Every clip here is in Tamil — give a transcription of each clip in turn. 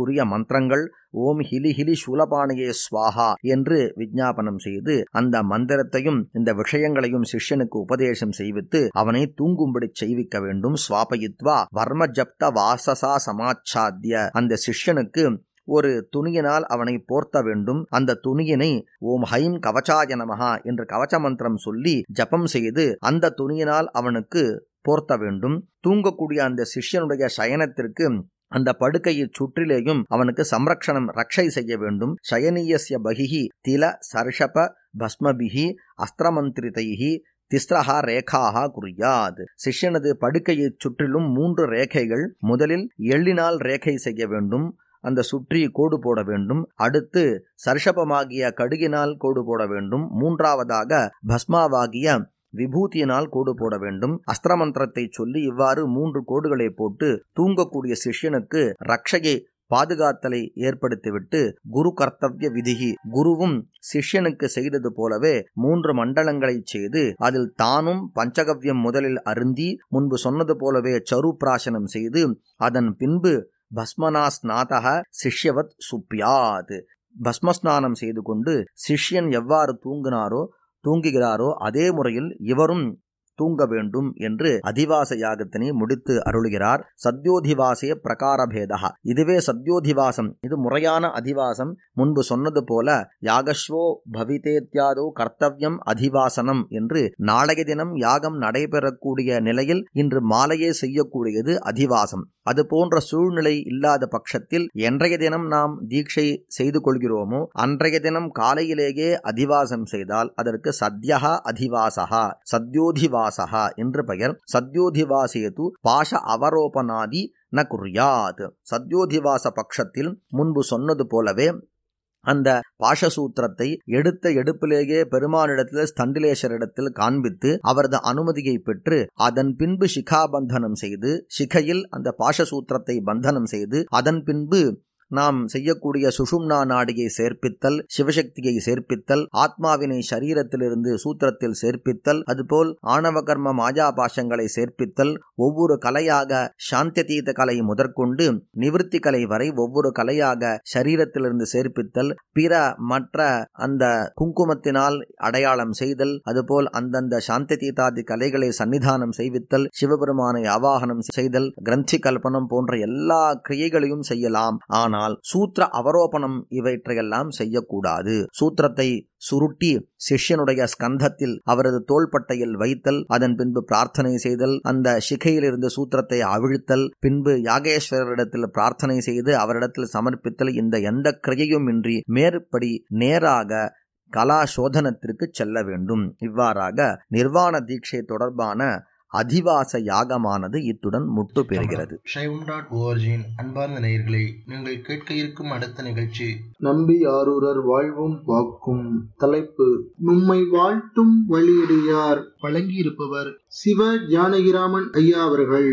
அதற்குரிய மந்திரங்கள் ஓம் ஹிலி ஹிலி சூலபாணியே ஸ்வாஹா என்று விஜாபனம் செய்து அந்த மந்திரத்தையும் இந்த விஷயங்களையும் சிஷ்யனுக்கு உபதேசம் செய்வித்து அவனை தூங்கும்படி செய்விக்க வேண்டும் ஸ்வாபயித்வா வர்ம ஜப்த வாசசா சமாச்சாத்திய அந்த சிஷ்யனுக்கு ஒரு துணியினால் அவனை போர்த்த வேண்டும் அந்த துணியினை ஓம் ஹைம் கவச்சாய நமஹா என்று கவச்ச மந்திரம் சொல்லி ஜபம் செய்து அந்த துணியினால் அவனுக்கு போர்த்த வேண்டும் தூங்கக்கூடிய அந்த சிஷ்யனுடைய சயனத்திற்கு அந்த படுக்கையை சுற்றிலேயும் அவனுக்கு சம்ரக்ஷணம் ரக்ஷை செய்ய வேண்டும் சயனீயஸ்ய பகிஹி தில சர்ஷப பஸ்மபிஹி அஸ்திரமந்திரிதைஹி திஸ்ரஹா ரேகாஹா குறியாத் சிஷ்யனது படுக்கையை சுற்றிலும் மூன்று ரேகைகள் முதலில் எள்ளினால் ரேகை செய்ய வேண்டும் அந்த சுற்றி கோடு போட வேண்டும் அடுத்து சர்ஷபமாகிய கடுகினால் கோடு போட வேண்டும் மூன்றாவதாக பஸ்மாவாகிய விபூதியினால் கோடு போட வேண்டும் அஸ்திரமந்திரத்தை சொல்லி இவ்வாறு மூன்று கோடுகளை போட்டு தூங்கக்கூடிய சிஷ்யனுக்கு ரக்ஷையை பாதுகாத்தலை ஏற்படுத்திவிட்டு குரு கர்த்தவிய விதிகி குருவும் சிஷ்யனுக்கு செய்தது போலவே மூன்று மண்டலங்களை செய்து அதில் தானும் பஞ்சகவ்யம் முதலில் அருந்தி முன்பு சொன்னது போலவே சரு பிராசனம் செய்து அதன் பின்பு பஸ்மனாஸ்நாதக சிஷ்யவத் சுப்யாத் பஸ்மஸ்நானம் செய்து கொண்டு சிஷ்யன் எவ்வாறு தூங்கினாரோ தூங்குகிறாரோ அதே முறையில் இவரும் தூங்க வேண்டும் என்று அதிவாச யாகத்தினை முடித்து அருளுகிறார் சத்யோதிவாசே பிரகாரபேதா இதுவே சத்யோதிவாசம் இது முறையான அதிவாசம் முன்பு சொன்னது போல யாகஸ்வோ பவிதேத்யாதோ கர்த்தவியம் அதிவாசனம் என்று நாளைய தினம் யாகம் நடைபெறக்கூடிய நிலையில் இன்று மாலையே செய்யக்கூடியது அதிவாசம் அது போன்ற சூழ்நிலை இல்லாத பட்சத்தில் என்றைய தினம் நாம் தீட்சை செய்து கொள்கிறோமோ அன்றைய தினம் காலையிலேயே அதிவாசம் செய்தால் அதற்கு சத்யகா அதிவாசகா சத்யோதிவாசகா என்று பெயர் சத்யோதிவாசேது பாஷ அவரோபனாதி ந குர்யாத் சத்யோதிவாச பட்சத்தில் முன்பு சொன்னது போலவே அந்த பாஷசூத்திரத்தை எடுத்த எடுப்பிலேயே பெருமானிடத்தில் ஸ்தண்டிலேஸ்வரிடத்தில் காண்பித்து அவரது அனுமதியை பெற்று அதன் பின்பு சிகாபந்தனம் செய்து சிகையில் அந்த பாஷசூத்திரத்தை பந்தனம் செய்து அதன் பின்பு நாம் செய்யக்கூடிய சுஷும்னா நாடியை சேர்ப்பித்தல் சிவசக்தியை சேர்ப்பித்தல் ஆத்மாவினை சரீரத்திலிருந்து சூத்திரத்தில் சேர்ப்பித்தல் அதுபோல் ஆணவ கர்ம மாஜா பாஷங்களை சேர்ப்பித்தல் ஒவ்வொரு கலையாக சாந்தியதீத கலை முதற்கொண்டு நிவிருத்தி கலை வரை ஒவ்வொரு கலையாக சரீரத்திலிருந்து சேர்ப்பித்தல் பிற மற்ற அந்த குங்குமத்தினால் அடையாளம் செய்தல் அதுபோல் அந்தந்த சாந்தியதீதாதி கலைகளை சன்னிதானம் செய்வித்தல் சிவபெருமானை ஆவாகனம் செய்தல் கிரந்தி கல்பனம் போன்ற எல்லா கிரியைகளையும் செய்யலாம் ஆனால் ஆனால் சூத்திர அவரோபணம் இவற்றையெல்லாம் செய்யக்கூடாது சூத்திரத்தை சுருட்டி சிஷ்யனுடைய ஸ்கந்தத்தில் அவரது தோள்பட்டையில் வைத்தல் அதன் பின்பு பிரார்த்தனை செய்தல் அந்த சிகையிலிருந்து சூத்திரத்தை அவிழ்த்தல் பின்பு யாகேஸ்வரரிடத்தில் பிரார்த்தனை செய்து அவரிடத்தில் சமர்ப்பித்தல் இந்த எந்த கிரியையும் இன்றி மேற்படி நேராக கலா சோதனத்திற்கு செல்ல வேண்டும் இவ்வாறாக நிர்வாண தீட்சை தொடர்பான அதிவாச யாகமானது இத்துடன் முட்டு பெறுகிறது ஷைவம் டாட் ஓஆர்ஜியின் அன்பார்ந்த நேயர்களே நீங்கள் கேட்க இருக்கும் அடுத்த நிகழ்ச்சி நம்பி ஆரூரர் வாழ்வும் வாக்கும் தலைப்பு நும்மை வாழ்த்தும் வழியடியார் வழங்கியிருப்பவர் சிவ ஜானகிராமன் ஐயா அவர்கள்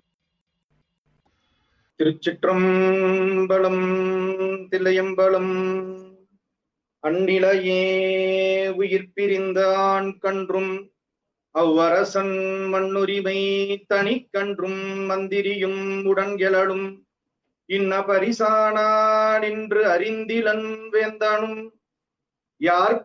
திருச்சிற்றம்பலம் தில்லையம்பலம் அந்நிலையே உயிர் பிரிந்தான் கன்றும் அவ்வரசன் மண்ணுரிமை தனிக்கன்றும் மந்திரியும் உடன்கெழலும் இன்ன பரிசானான் என்று அறிந்திலன் வேந்தானும் யார்